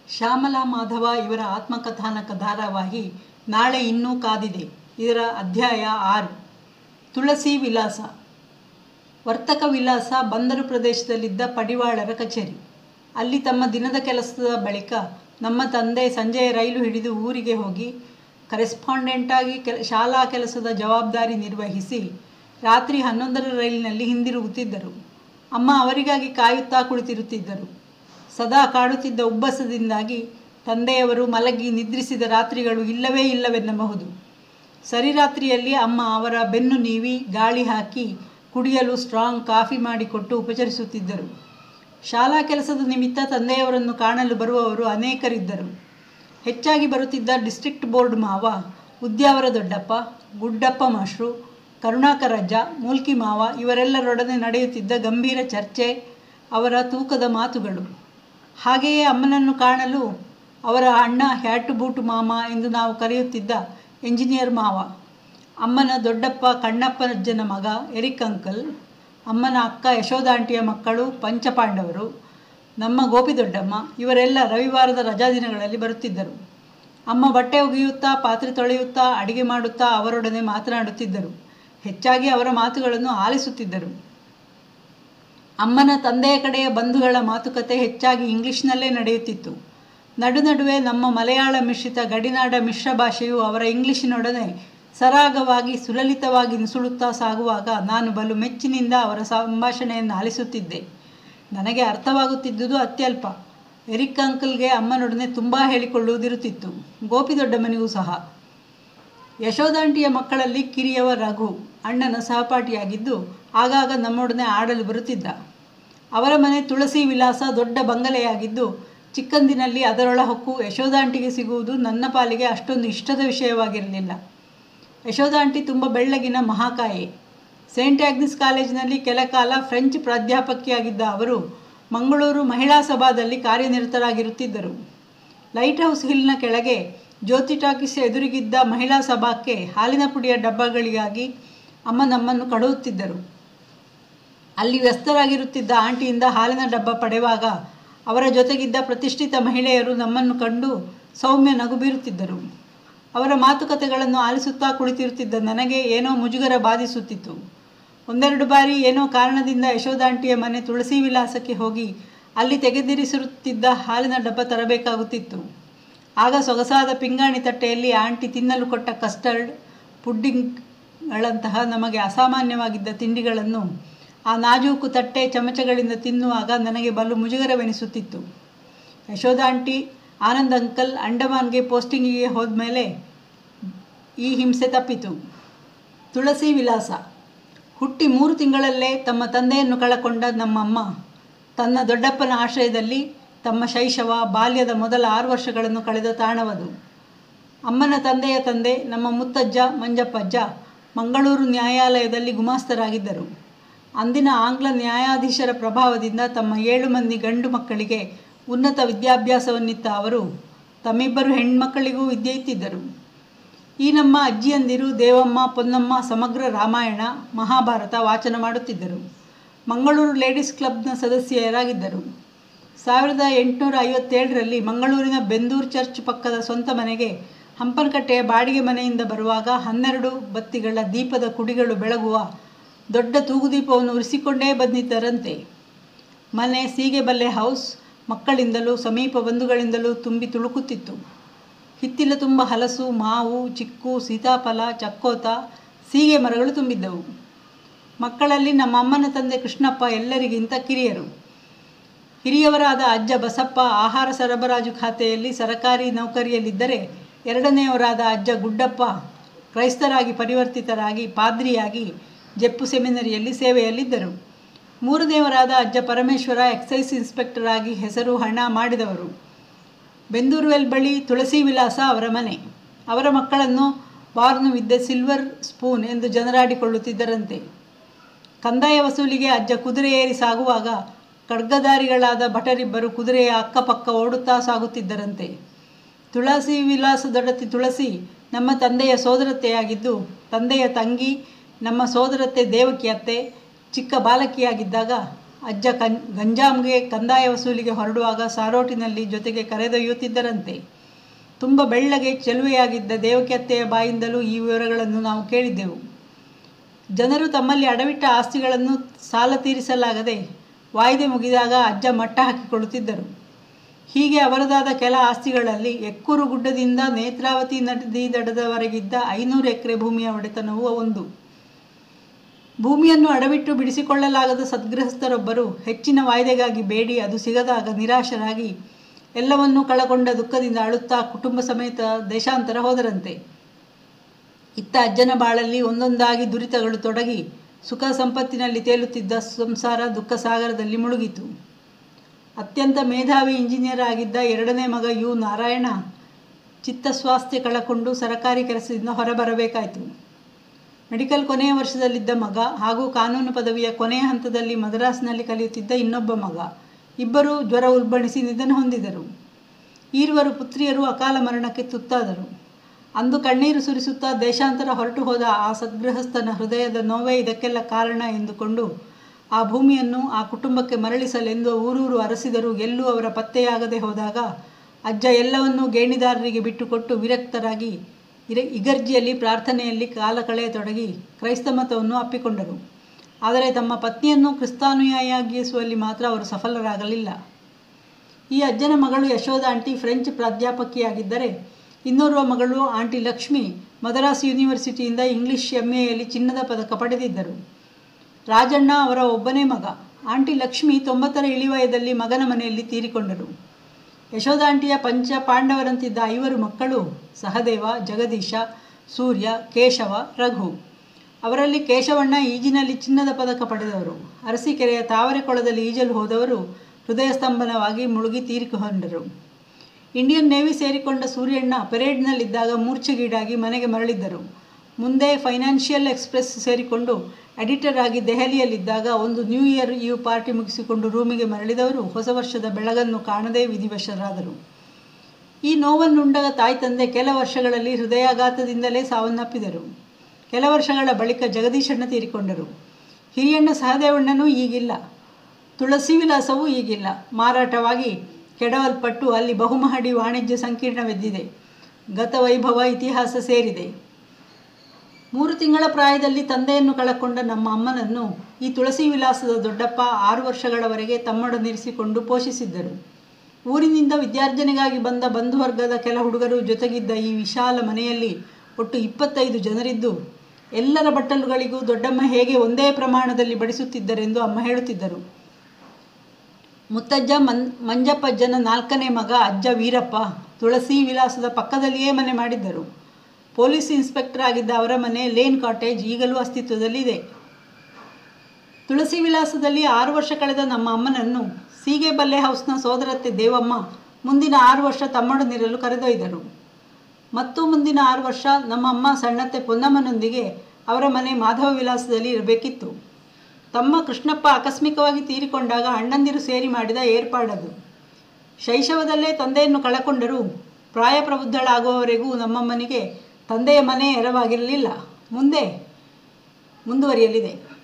ಶ್ಯಾಮಲಾ ಮಾಧವ ಇವರ ಆತ್ಮಕಥಾನಕ ಧಾರಾವಾಹಿ ನಾಳೆ ಇನ್ನೂ ಕಾದಿದೆ ಇದರ ಅಧ್ಯಾಯ ಆರು ತುಳಸಿ ವಿಲಾಸ ವರ್ತಕ ವಿಲಾಸ ಬಂದರು ಪ್ರದೇಶದಲ್ಲಿದ್ದ ಪಡಿವಾಳರ ಕಚೇರಿ ಅಲ್ಲಿ ತಮ್ಮ ದಿನದ ಕೆಲಸದ ಬಳಿಕ ನಮ್ಮ ತಂದೆ ಸಂಜೆಯ ರೈಲು ಹಿಡಿದು ಊರಿಗೆ ಹೋಗಿ ಕರೆಸ್ಪಾಂಡೆಂಟಾಗಿ ಕೆಲ ಶಾಲಾ ಕೆಲಸದ ಜವಾಬ್ದಾರಿ ನಿರ್ವಹಿಸಿ ರಾತ್ರಿ ಹನ್ನೊಂದರ ರೈಲಿನಲ್ಲಿ ಹಿಂದಿರುಗುತ್ತಿದ್ದರು ಅಮ್ಮ ಅವರಿಗಾಗಿ ಕಾಯುತ್ತಾ ಕುಳಿತಿರುತ್ತಿದ್ದರು ಸದಾ ಕಾಡುತ್ತಿದ್ದ ಉಬ್ಬಸದಿಂದಾಗಿ ತಂದೆಯವರು ಮಲಗಿ ನಿದ್ರಿಸಿದ ರಾತ್ರಿಗಳು ಇಲ್ಲವೇ ಇಲ್ಲವೆನ್ನಬಹುದು ಸರಿರಾತ್ರಿಯಲ್ಲಿ ಅಮ್ಮ ಅವರ ಬೆನ್ನು ನೀವಿ ಗಾಳಿ ಹಾಕಿ ಕುಡಿಯಲು ಸ್ಟ್ರಾಂಗ್ ಕಾಫಿ ಮಾಡಿಕೊಟ್ಟು ಉಪಚರಿಸುತ್ತಿದ್ದರು ಶಾಲಾ ಕೆಲಸದ ನಿಮಿತ್ತ ತಂದೆಯವರನ್ನು ಕಾಣಲು ಬರುವವರು ಅನೇಕರಿದ್ದರು ಹೆಚ್ಚಾಗಿ ಬರುತ್ತಿದ್ದ ಡಿಸ್ಟ್ರಿಕ್ಟ್ ಬೋರ್ಡ್ ಮಾವ ಉದ್ಯಾವರ ದೊಡ್ಡಪ್ಪ ಗುಡ್ಡಪ್ಪ ಮಾಸ್ಟ್ರು ಕರುಣಾಕರಜ್ಜ ಮೂಲ್ಕಿ ಮಾವ ಇವರೆಲ್ಲರೊಡನೆ ನಡೆಯುತ್ತಿದ್ದ ಗಂಭೀರ ಚರ್ಚೆ ಅವರ ತೂಕದ ಮಾತುಗಳು ಹಾಗೆಯೇ ಅಮ್ಮನನ್ನು ಕಾಣಲು ಅವರ ಅಣ್ಣ ಹ್ಯಾಟು ಬೂಟು ಮಾಮ ಎಂದು ನಾವು ಕರೆಯುತ್ತಿದ್ದ ಎಂಜಿನಿಯರ್ ಮಾವ ಅಮ್ಮನ ದೊಡ್ಡಪ್ಪ ಕಣ್ಣಪ್ಪನಜ್ಜನ ಮಗ ಎರಿಕ್ ಅಂಕಲ್ ಅಮ್ಮನ ಅಕ್ಕ ಯಶೋದಾಂಟಿಯ ಮಕ್ಕಳು ಪಂಚಪಾಂಡವರು ನಮ್ಮ ಗೋಪಿ ದೊಡ್ಡಮ್ಮ ಇವರೆಲ್ಲ ರವಿವಾರದ ರಜಾ ದಿನಗಳಲ್ಲಿ ಬರುತ್ತಿದ್ದರು ಅಮ್ಮ ಬಟ್ಟೆ ಒಗೆಯುತ್ತಾ ಪಾತ್ರೆ ತೊಳೆಯುತ್ತಾ ಅಡಿಗೆ ಮಾಡುತ್ತಾ ಅವರೊಡನೆ ಮಾತನಾಡುತ್ತಿದ್ದರು ಹೆಚ್ಚಾಗಿ ಅವರ ಮಾತುಗಳನ್ನು ಆಲಿಸುತ್ತಿದ್ದರು ಅಮ್ಮನ ತಂದೆಯ ಕಡೆಯ ಬಂಧುಗಳ ಮಾತುಕತೆ ಹೆಚ್ಚಾಗಿ ಇಂಗ್ಲಿಷ್ನಲ್ಲೇ ನಡೆಯುತ್ತಿತ್ತು ನಡು ನಡುವೆ ನಮ್ಮ ಮಲಯಾಳ ಮಿಶ್ರಿತ ಗಡಿನಾಡ ಮಿಶ್ರ ಭಾಷೆಯು ಅವರ ಇಂಗ್ಲಿಶಿನೊಡನೆ ಸರಾಗವಾಗಿ ಸುಲಲಿತವಾಗಿ ನುಸುಳುತ್ತಾ ಸಾಗುವಾಗ ನಾನು ಬಲು ಮೆಚ್ಚಿನಿಂದ ಅವರ ಸಂಭಾಷಣೆಯನ್ನು ಆಲಿಸುತ್ತಿದ್ದೆ ನನಗೆ ಅರ್ಥವಾಗುತ್ತಿದ್ದುದು ಅತ್ಯಲ್ಪ ಎರಿಕ್ ಅಂಕಲ್ಗೆ ಅಮ್ಮನೊಡನೆ ತುಂಬ ಹೇಳಿಕೊಳ್ಳುವುದಿರುತ್ತಿತ್ತು ಗೋಪಿ ದೊಡ್ಡಮ್ಮನಿಗೂ ಸಹ ಯಶೋದಾಂಟಿಯ ಮಕ್ಕಳಲ್ಲಿ ಕಿರಿಯವ ರಘು ಅಣ್ಣನ ಸಹಪಾಠಿಯಾಗಿದ್ದು ಆಗಾಗ ನಮ್ಮೊಡನೆ ಆಡಲು ಬರುತ್ತಿದ್ದ ಅವರ ಮನೆ ತುಳಸಿ ವಿಲಾಸ ದೊಡ್ಡ ಬಂಗಲೆಯಾಗಿದ್ದು ಚಿಕ್ಕಂದಿನಲ್ಲಿ ಅದರೊಳ ಹೊಕ್ಕು ಯಶೋದಾಂಟಿಗೆ ಸಿಗುವುದು ನನ್ನ ಪಾಲಿಗೆ ಅಷ್ಟೊಂದು ಇಷ್ಟದ ವಿಷಯವಾಗಿರಲಿಲ್ಲ ಯಶೋದಾಂಟಿ ತುಂಬ ಬೆಳ್ಳಗಿನ ಮಹಾಕಾಯೆ ಸೇಂಟ್ ಆಗ್ನಿಸ್ ಕಾಲೇಜಿನಲ್ಲಿ ಕೆಲ ಕಾಲ ಫ್ರೆಂಚ್ ಪ್ರಾಧ್ಯಾಪಕಿಯಾಗಿದ್ದ ಅವರು ಮಂಗಳೂರು ಮಹಿಳಾ ಸಭಾದಲ್ಲಿ ಕಾರ್ಯನಿರತರಾಗಿರುತ್ತಿದ್ದರು ಲೈಟ್ ಹೌಸ್ ಹಿಲ್ನ ಕೆಳಗೆ ಜ್ಯೋತಿ ಟಾಕೀಸ್ ಎದುರಿಗಿದ್ದ ಮಹಿಳಾ ಸಭಾಕ್ಕೆ ಹಾಲಿನ ಪುಡಿಯ ಡಬ್ಬಗಳಿಗಾಗಿ ಅಮ್ಮ ನಮ್ಮನ್ನು ಕಳುಹುತ್ತಿದ್ದರು ಅಲ್ಲಿ ವ್ಯಸ್ತರಾಗಿರುತ್ತಿದ್ದ ಆಂಟಿಯಿಂದ ಹಾಲಿನ ಡಬ್ಬ ಪಡೆಯುವಾಗ ಅವರ ಜೊತೆಗಿದ್ದ ಪ್ರತಿಷ್ಠಿತ ಮಹಿಳೆಯರು ನಮ್ಮನ್ನು ಕಂಡು ಸೌಮ್ಯ ನಗು ಬೀರುತ್ತಿದ್ದರು ಅವರ ಮಾತುಕತೆಗಳನ್ನು ಆಲಿಸುತ್ತಾ ಕುಳಿತಿರುತ್ತಿದ್ದ ನನಗೆ ಏನೋ ಮುಜುಗರ ಬಾಧಿಸುತ್ತಿತ್ತು ಒಂದೆರಡು ಬಾರಿ ಏನೋ ಕಾರಣದಿಂದ ಯಶೋದಾಂಟಿಯ ಮನೆ ತುಳಸಿ ವಿಲಾಸಕ್ಕೆ ಹೋಗಿ ಅಲ್ಲಿ ತೆಗೆದಿರಿಸಿರುತ್ತಿದ್ದ ಹಾಲಿನ ಡಬ್ಬ ತರಬೇಕಾಗುತ್ತಿತ್ತು ಆಗ ಸೊಗಸಾದ ಪಿಂಗಾಣಿ ತಟ್ಟೆಯಲ್ಲಿ ಆಂಟಿ ತಿನ್ನಲು ಕೊಟ್ಟ ಕಸ್ಟರ್ಡ್ ಪುಡ್ಡಿಂಗ್ಗಳಂತಹ ನಮಗೆ ಅಸಾಮಾನ್ಯವಾಗಿದ್ದ ತಿಂಡಿಗಳನ್ನು ಆ ನಾಜೂಕು ತಟ್ಟೆ ಚಮಚಗಳಿಂದ ತಿನ್ನುವಾಗ ನನಗೆ ಬಲು ಮುಜುಗರವೆನಿಸುತ್ತಿತ್ತು ಯಶೋದಾಂಟಿ ಆನಂದ್ ಅಂಕಲ್ ಅಂಡಮಾನ್ಗೆ ಪೋಸ್ಟಿಂಗಿಗೆ ಹೋದ್ಮೇಲೆ ಈ ಹಿಂಸೆ ತಪ್ಪಿತು ತುಳಸಿ ವಿಲಾಸ ಹುಟ್ಟಿ ಮೂರು ತಿಂಗಳಲ್ಲೇ ತಮ್ಮ ತಂದೆಯನ್ನು ಕಳಕೊಂಡ ನಮ್ಮಮ್ಮ ತನ್ನ ದೊಡ್ಡಪ್ಪನ ಆಶ್ರಯದಲ್ಲಿ ತಮ್ಮ ಶೈಶವ ಬಾಲ್ಯದ ಮೊದಲ ಆರು ವರ್ಷಗಳನ್ನು ಕಳೆದ ತಾಣವದು ಅಮ್ಮನ ತಂದೆಯ ತಂದೆ ನಮ್ಮ ಮುತ್ತಜ್ಜ ಮಂಜಪ್ಪಜ್ಜ ಮಂಗಳೂರು ನ್ಯಾಯಾಲಯದಲ್ಲಿ ಗುಮಾಸ್ತರಾಗಿದ್ದರು ಅಂದಿನ ಆಂಗ್ಲ ನ್ಯಾಯಾಧೀಶರ ಪ್ರಭಾವದಿಂದ ತಮ್ಮ ಏಳು ಮಂದಿ ಗಂಡು ಮಕ್ಕಳಿಗೆ ಉನ್ನತ ವಿದ್ಯಾಭ್ಯಾಸವನ್ನಿತ್ತ ಅವರು ತಮ್ಮಿಬ್ಬರು ಹೆಣ್ಮಕ್ಕಳಿಗೂ ವಿದ್ಯೆ ಇತ್ತಿದ್ದರು ಈ ನಮ್ಮ ಅಜ್ಜಿಯಂದಿರು ದೇವಮ್ಮ ಪೊನ್ನಮ್ಮ ಸಮಗ್ರ ರಾಮಾಯಣ ಮಹಾಭಾರತ ವಾಚನ ಮಾಡುತ್ತಿದ್ದರು ಮಂಗಳೂರು ಲೇಡೀಸ್ ಕ್ಲಬ್ನ ಸದಸ್ಯರಾಗಿದ್ದರು ಸಾವಿರದ ಎಂಟುನೂರ ಐವತ್ತೇಳರಲ್ಲಿ ಮಂಗಳೂರಿನ ಬೆಂದೂರು ಚರ್ಚ್ ಪಕ್ಕದ ಸ್ವಂತ ಮನೆಗೆ ಹಂಪನಕಟ್ಟೆಯ ಬಾಡಿಗೆ ಮನೆಯಿಂದ ಬರುವಾಗ ಹನ್ನೆರಡು ಬತ್ತಿಗಳ ದೀಪದ ಕುಡಿಗಳು ಬೆಳಗುವ ದೊಡ್ಡ ತೂಗುದೀಪವನ್ನು ಉರಿಸಿಕೊಂಡೇ ಬಂದಿದ್ದರಂತೆ ಮನೆ ಸೀಗೆಬಲ್ಲೆ ಹೌಸ್ ಮಕ್ಕಳಿಂದಲೂ ಸಮೀಪ ಬಂಧುಗಳಿಂದಲೂ ತುಂಬಿ ತುಳುಕುತ್ತಿತ್ತು ಹಿತ್ತಿಲ ತುಂಬ ಹಲಸು ಮಾವು ಚಿಕ್ಕು ಸೀತಾಫಲ ಚಕ್ಕೋತ ಸೀಗೆ ಮರಗಳು ತುಂಬಿದ್ದವು ಮಕ್ಕಳಲ್ಲಿ ನಮ್ಮ ಅಮ್ಮನ ತಂದೆ ಕೃಷ್ಣಪ್ಪ ಎಲ್ಲರಿಗಿಂತ ಕಿರಿಯರು ಹಿರಿಯವರಾದ ಅಜ್ಜ ಬಸಪ್ಪ ಆಹಾರ ಸರಬರಾಜು ಖಾತೆಯಲ್ಲಿ ಸರಕಾರಿ ನೌಕರಿಯಲ್ಲಿದ್ದರೆ ಎರಡನೆಯವರಾದ ಅಜ್ಜ ಗುಡ್ಡಪ್ಪ ಕ್ರೈಸ್ತರಾಗಿ ಪರಿವರ್ತಿತರಾಗಿ ಪಾದ್ರಿಯಾಗಿ ಜಪ್ಪು ಸೆಮಿನರಿಯಲ್ಲಿ ಸೇವೆಯಲ್ಲಿದ್ದರು ಮೂರನೆಯವರಾದ ಅಜ್ಜ ಪರಮೇಶ್ವರ ಎಕ್ಸೈಸ್ ಇನ್ಸ್ಪೆಕ್ಟರ್ ಆಗಿ ಹೆಸರು ಹಣ ಮಾಡಿದವರು ಬೆಂದೂರುವೆಲ್ ಬಳಿ ತುಳಸಿ ವಿಲಾಸ ಅವರ ಮನೆ ಅವರ ಮಕ್ಕಳನ್ನು ಬಾರ್ನು ವಿದ್ಯೆ ಸಿಲ್ವರ್ ಸ್ಪೂನ್ ಎಂದು ಜನರಾಡಿಕೊಳ್ಳುತ್ತಿದ್ದರಂತೆ ಕಂದಾಯ ವಸೂಲಿಗೆ ಅಜ್ಜ ಕುದುರೆ ಏರಿ ಸಾಗುವಾಗ ಖಡ್ಗಧಾರಿಗಳಾದ ಭಟರಿಬ್ಬರು ಕುದುರೆಯ ಅಕ್ಕಪಕ್ಕ ಓಡುತ್ತಾ ಸಾಗುತ್ತಿದ್ದರಂತೆ ತುಳಸಿ ವಿಲಾಸದೊಡತಿ ತುಳಸಿ ನಮ್ಮ ತಂದೆಯ ಸೋದರತ್ತೆಯಾಗಿದ್ದು ತಂದೆಯ ತಂಗಿ ನಮ್ಮ ಸೋದರತ್ತೆ ದೇವಕಿ ಅತ್ತೆ ಚಿಕ್ಕ ಬಾಲಕಿಯಾಗಿದ್ದಾಗ ಅಜ್ಜ ಕಂ ಗಂಜಾಂಗೆ ಕಂದಾಯ ವಸೂಲಿಗೆ ಹೊರಡುವಾಗ ಸಾರೋಟಿನಲ್ಲಿ ಜೊತೆಗೆ ಕರೆದೊಯ್ಯುತ್ತಿದ್ದರಂತೆ ತುಂಬ ಬೆಳ್ಳಗೆ ಚೆಲುವೆಯಾಗಿದ್ದ ದೇವಕಿಯತ್ತೆಯ ಬಾಯಿಂದಲೂ ಈ ವಿವರಗಳನ್ನು ನಾವು ಕೇಳಿದ್ದೆವು ಜನರು ತಮ್ಮಲ್ಲಿ ಅಡವಿಟ್ಟ ಆಸ್ತಿಗಳನ್ನು ಸಾಲ ತೀರಿಸಲಾಗದೆ ವಾಯ್ದೆ ಮುಗಿದಾಗ ಅಜ್ಜ ಮಟ್ಟ ಹಾಕಿಕೊಳ್ಳುತ್ತಿದ್ದರು ಹೀಗೆ ಅವರದಾದ ಕೆಲ ಆಸ್ತಿಗಳಲ್ಲಿ ಎಕ್ಕೂರು ಗುಡ್ಡದಿಂದ ನೇತ್ರಾವತಿ ನದಿ ದಡದವರೆಗಿದ್ದ ಐನೂರು ಎಕರೆ ಭೂಮಿಯ ಒಡೆತನವೂ ಒಂದು ಭೂಮಿಯನ್ನು ಅಡವಿಟ್ಟು ಬಿಡಿಸಿಕೊಳ್ಳಲಾಗದ ಸದ್ಗೃಹಸ್ಥರೊಬ್ಬರು ಹೆಚ್ಚಿನ ವಾಯ್ದೆಗಾಗಿ ಬೇಡಿ ಅದು ಸಿಗದಾಗ ನಿರಾಶರಾಗಿ ಎಲ್ಲವನ್ನೂ ಕಳಕೊಂಡ ದುಃಖದಿಂದ ಅಳುತ್ತಾ ಕುಟುಂಬ ಸಮೇತ ದೇಶಾಂತರ ಹೋದರಂತೆ ಇತ್ತ ಅಜ್ಜನ ಬಾಳಲ್ಲಿ ಒಂದೊಂದಾಗಿ ದುರಿತಗಳು ತೊಡಗಿ ಸುಖ ಸಂಪತ್ತಿನಲ್ಲಿ ತೇಲುತ್ತಿದ್ದ ಸಂಸಾರ ದುಃಖ ಸಾಗರದಲ್ಲಿ ಮುಳುಗಿತು ಅತ್ಯಂತ ಮೇಧಾವಿ ಇಂಜಿನಿಯರ್ ಆಗಿದ್ದ ಎರಡನೇ ಮಗ ಯು ನಾರಾಯಣ ಚಿತ್ತಸ್ವಾಸ್ಥ್ಯ ಕಳಕೊಂಡು ಸರಕಾರಿ ಕೆಲಸದಿಂದ ಹೊರಬರಬೇಕಾಯಿತು ಮೆಡಿಕಲ್ ಕೊನೆಯ ವರ್ಷದಲ್ಲಿದ್ದ ಮಗ ಹಾಗೂ ಕಾನೂನು ಪದವಿಯ ಕೊನೆಯ ಹಂತದಲ್ಲಿ ಮದ್ರಾಸ್ನಲ್ಲಿ ಕಲಿಯುತ್ತಿದ್ದ ಇನ್ನೊಬ್ಬ ಮಗ ಇಬ್ಬರು ಜ್ವರ ಉಲ್ಬಣಿಸಿ ನಿಧನ ಹೊಂದಿದರು ಈರುವರು ಪುತ್ರಿಯರು ಅಕಾಲ ಮರಣಕ್ಕೆ ತುತ್ತಾದರು ಅಂದು ಕಣ್ಣೀರು ಸುರಿಸುತ್ತಾ ದೇಶಾಂತರ ಹೊರಟು ಹೋದ ಆ ಸದ್ಗೃಹಸ್ಥನ ಹೃದಯದ ನೋವೇ ಇದಕ್ಕೆಲ್ಲ ಕಾರಣ ಎಂದುಕೊಂಡು ಆ ಭೂಮಿಯನ್ನು ಆ ಕುಟುಂಬಕ್ಕೆ ಮರಳಿಸಲೆಂದು ಊರೂರು ಅರಸಿದರೂ ಎಲ್ಲೂ ಅವರ ಪತ್ತೆಯಾಗದೆ ಹೋದಾಗ ಅಜ್ಜ ಎಲ್ಲವನ್ನೂ ಗೇಣಿದಾರರಿಗೆ ಬಿಟ್ಟುಕೊಟ್ಟು ವಿರಕ್ತರಾಗಿ ಇರ ಇಗರ್ಜಿಯಲ್ಲಿ ಪ್ರಾರ್ಥನೆಯಲ್ಲಿ ಕಾಲ ಕಳೆಯತೊಡಗಿ ಕ್ರೈಸ್ತ ಮತವನ್ನು ಅಪ್ಪಿಕೊಂಡರು ಆದರೆ ತಮ್ಮ ಪತ್ನಿಯನ್ನು ಕ್ರಿಸ್ತಾನುಯಾಯಿಯಾಗಿಸುವಲ್ಲಿ ಮಾತ್ರ ಅವರು ಸಫಲರಾಗಲಿಲ್ಲ ಈ ಅಜ್ಜನ ಮಗಳು ಯಶೋಧ ಆಂಟಿ ಫ್ರೆಂಚ್ ಪ್ರಾಧ್ಯಾಪಕಿಯಾಗಿದ್ದರೆ ಇನ್ನೋರ್ವ ಮಗಳು ಆಂಟಿ ಲಕ್ಷ್ಮಿ ಮದರಾಸ್ ಯೂನಿವರ್ಸಿಟಿಯಿಂದ ಇಂಗ್ಲಿಷ್ ಎಮ್ ಎಯಲ್ಲಿ ಚಿನ್ನದ ಪದಕ ಪಡೆದಿದ್ದರು ರಾಜಣ್ಣ ಅವರ ಒಬ್ಬನೇ ಮಗ ಆಂಟಿ ಲಕ್ಷ್ಮಿ ತೊಂಬತ್ತರ ಇಳಿವಯದಲ್ಲಿ ಮಗನ ಮನೆಯಲ್ಲಿ ತೀರಿಕೊಂಡರು ಯಶೋದಾಂಟಿಯ ಪಂಚ ಪಾಂಡವರಂತಿದ್ದ ಐವರು ಮಕ್ಕಳು ಸಹದೇವ ಜಗದೀಶ ಸೂರ್ಯ ಕೇಶವ ರಘು ಅವರಲ್ಲಿ ಕೇಶವಣ್ಣ ಈಜಿನಲ್ಲಿ ಚಿನ್ನದ ಪದಕ ಪಡೆದವರು ಅರಸೀಕೆರೆಯ ತಾವರೆಕೊಳದಲ್ಲಿ ಈಜಲು ಹೋದವರು ಹೃದಯ ಸ್ತಂಭನವಾಗಿ ಮುಳುಗಿ ತೀರಿಕೊಂಡರು ಇಂಡಿಯನ್ ನೇವಿ ಸೇರಿಕೊಂಡ ಸೂರ್ಯಣ್ಣ ಪೆರೇಡ್ನಲ್ಲಿದ್ದಾಗ ಮೂರ್ಛೆಗೀಡಾಗಿ ಮನೆಗೆ ಮರಳಿದ್ದರು ಮುಂದೆ ಫೈನಾನ್ಷಿಯಲ್ ಎಕ್ಸ್ಪ್ರೆಸ್ ಸೇರಿಕೊಂಡು ಎಡಿಟರ್ ಆಗಿ ದೆಹಲಿಯಲ್ಲಿದ್ದಾಗ ಒಂದು ನ್ಯೂ ಇಯರ್ ಈವ್ ಪಾರ್ಟಿ ಮುಗಿಸಿಕೊಂಡು ರೂಮಿಗೆ ಮರಳಿದವರು ಹೊಸ ವರ್ಷದ ಬೆಳಗನ್ನು ಕಾಣದೇ ವಿಧಿವಶರಾದರು ಈ ನೋವನ್ನುಂಡ ತಾಯಿ ತಂದೆ ಕೆಲ ವರ್ಷಗಳಲ್ಲಿ ಹೃದಯಾಘಾತದಿಂದಲೇ ಸಾವನ್ನಪ್ಪಿದರು ಕೆಲ ವರ್ಷಗಳ ಬಳಿಕ ಜಗದೀಶಣ್ಣ ತೀರಿಕೊಂಡರು ಹಿರಿಯಣ್ಣ ಸಹದೇವಣ್ಣನೂ ಈಗಿಲ್ಲ ತುಳಸಿ ವಿಲಾಸವೂ ಈಗಿಲ್ಲ ಮಾರಾಟವಾಗಿ ಕೆಡವಲ್ಪಟ್ಟು ಅಲ್ಲಿ ಬಹುಮಹಡಿ ವಾಣಿಜ್ಯ ಸಂಕೀರ್ಣವೆದ್ದಿದೆ ಗತವೈಭವ ಇತಿಹಾಸ ಸೇರಿದೆ ಮೂರು ತಿಂಗಳ ಪ್ರಾಯದಲ್ಲಿ ತಂದೆಯನ್ನು ಕಳಕೊಂಡ ನಮ್ಮ ಅಮ್ಮನನ್ನು ಈ ತುಳಸಿ ವಿಲಾಸದ ದೊಡ್ಡಪ್ಪ ಆರು ವರ್ಷಗಳವರೆಗೆ ತಮ್ಮೊಡನಿರಿಸಿಕೊಂಡು ಪೋಷಿಸಿದ್ದರು ಊರಿನಿಂದ ವಿದ್ಯಾರ್ಜನೆಗಾಗಿ ಬಂದ ಬಂಧುವರ್ಗದ ಕೆಲ ಹುಡುಗರು ಜೊತೆಗಿದ್ದ ಈ ವಿಶಾಲ ಮನೆಯಲ್ಲಿ ಒಟ್ಟು ಇಪ್ಪತ್ತೈದು ಜನರಿದ್ದು ಎಲ್ಲರ ಬಟ್ಟಲುಗಳಿಗೂ ದೊಡ್ಡಮ್ಮ ಹೇಗೆ ಒಂದೇ ಪ್ರಮಾಣದಲ್ಲಿ ಬಡಿಸುತ್ತಿದ್ದರೆಂದು ಅಮ್ಮ ಹೇಳುತ್ತಿದ್ದರು ಮುತ್ತಜ್ಜ ಮನ್ ಮಂಜಪ್ಪಜ್ಜನ ನಾಲ್ಕನೇ ಮಗ ಅಜ್ಜ ವೀರಪ್ಪ ತುಳಸಿ ವಿಲಾಸದ ಪಕ್ಕದಲ್ಲಿಯೇ ಮನೆ ಮಾಡಿದ್ದರು ಪೊಲೀಸ್ ಇನ್ಸ್ಪೆಕ್ಟರ್ ಆಗಿದ್ದ ಅವರ ಮನೆ ಲೇನ್ ಕಾಟೇಜ್ ಈಗಲೂ ಅಸ್ತಿತ್ವದಲ್ಲಿದೆ ತುಳಸಿ ವಿಲಾಸದಲ್ಲಿ ಆರು ವರ್ಷ ಕಳೆದ ನಮ್ಮ ಅಮ್ಮನನ್ನು ಸೀಗೆಬಲ್ಲೆ ಹೌಸ್ನ ಸೋದರತ್ತೆ ದೇವಮ್ಮ ಮುಂದಿನ ಆರು ವರ್ಷ ತಮ್ಮೊಡನಿರಲು ಕರೆದೊಯ್ದರು ಮತ್ತು ಮುಂದಿನ ಆರು ವರ್ಷ ನಮ್ಮ ಅಮ್ಮ ಸಣ್ಣತ್ತೆ ಪೊನ್ನಮ್ಮನೊಂದಿಗೆ ಅವರ ಮನೆ ಮಾಧವ ವಿಲಾಸದಲ್ಲಿ ಇರಬೇಕಿತ್ತು ತಮ್ಮ ಕೃಷ್ಣಪ್ಪ ಆಕಸ್ಮಿಕವಾಗಿ ತೀರಿಕೊಂಡಾಗ ಅಣ್ಣಂದಿರು ಸೇರಿ ಮಾಡಿದ ಏರ್ಪಾಡದು ಶೈಶವದಲ್ಲೇ ತಂದೆಯನ್ನು ಕಳಕೊಂಡರೂ ಪ್ರಾಯಪ್ರಬುದ್ಧಳಾಗುವವರೆಗೂ ನಮ್ಮಮ್ಮನಿಗೆ ತಂದೆಯ ಮನೆ ಎರವಾಗಿರಲಿಲ್ಲ ಮುಂದೆ ಮುಂದುವರಿಯಲಿದೆ